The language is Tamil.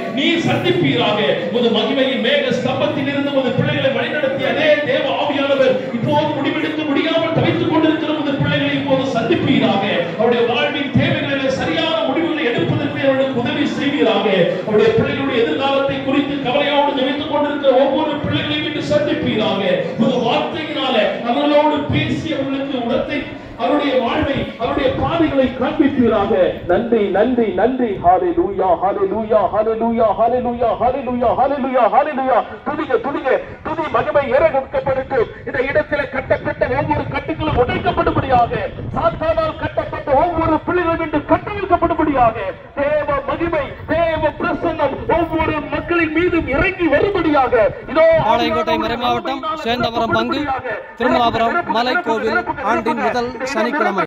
நீ சந்திப்பீராக உமது மகிமையின் மேக ஸ்தம்பத்தில் இருந்து உமது பிள்ளைகளை வழிநடத்திய அதே தேவ ஆவியானவர் இப்போது முடிவெடுக்க முடியாமல் தவித்துக் கொண்டிருக்கிற உமது பிள்ளைகளை இப்போது சந்திப்பீராக அவருடைய வாழ்வின் தேவைகளிலே சரியான முடிவுகளை எடுப்பதற்கு அவர்களுக்கு உதவி செய்வீராக அவருடைய பிள்ளைகளுடைய எதிர்காலத்தை குறித்து கவலையோடு ஜெபித்துக் கொண்டிருக்கிற ஒவ்வொரு பிள்ளைகளையும் இன்று சந்திப்பீராக உமது வார்த்தையினால அவர்களோடு பேசி அவர்களுக்கு உடத்தை அவருடைய வாழ்வை அவருடைய பாதைகளை காண்பிப்பீராக நன்றி நன்றி நன்றி ஹாலே லூயா ஹாலே லூயா ஹாலே லூயா ஹாலே லூயா ஹாலே லூயா ஹாலே லூயா ஹாலே லூயா துதிக துதிக துதி மகிமை ஏறெடுக்கப்பட்டு இந்த இடத்திலே கட்டப்பட்ட ஒவ்வொரு கட்டுகளும் உடைக்கப்படும்படியாக சாத்தானால் கட்டப்பட்ட ஒவ்வொரு பிள்ளைகளும் இன்று கட்டவிழ்க்கப்படும்படியாக தேவ மகிமை தேவ பிரசன்னம் ஒவ்வொரு மக்களின் மீதும் இறங்கி வரும்படியாக இதோ பாளையங்கோட்டை மறைமாவட்டம் சேந்தமரம் பங்கு திருமலாபுரம் மலைக்கோவில் ஆண்டின் முதல் சனிக்கிழமை